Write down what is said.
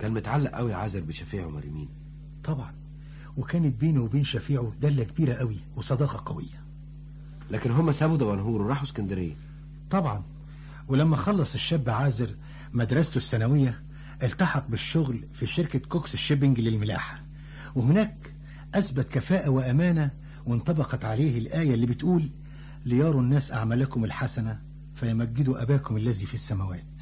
كان متعلق قوي عازر بشفيع ومريمين طبعا وكانت بينه وبين شفيعه دلة كبيرة قوي وصداقة قوية لكن هم سابوا دمنهور وراحوا اسكندريه طبعا ولما خلص الشاب عازر مدرسته الثانوية التحق بالشغل في شركة كوكس الشيبنج للملاحة وهناك أثبت كفاءة وأمانة وانطبقت عليه الآية اللي بتقول ليروا الناس أعمالكم الحسنة فيمجدوا أباكم الذي في السماوات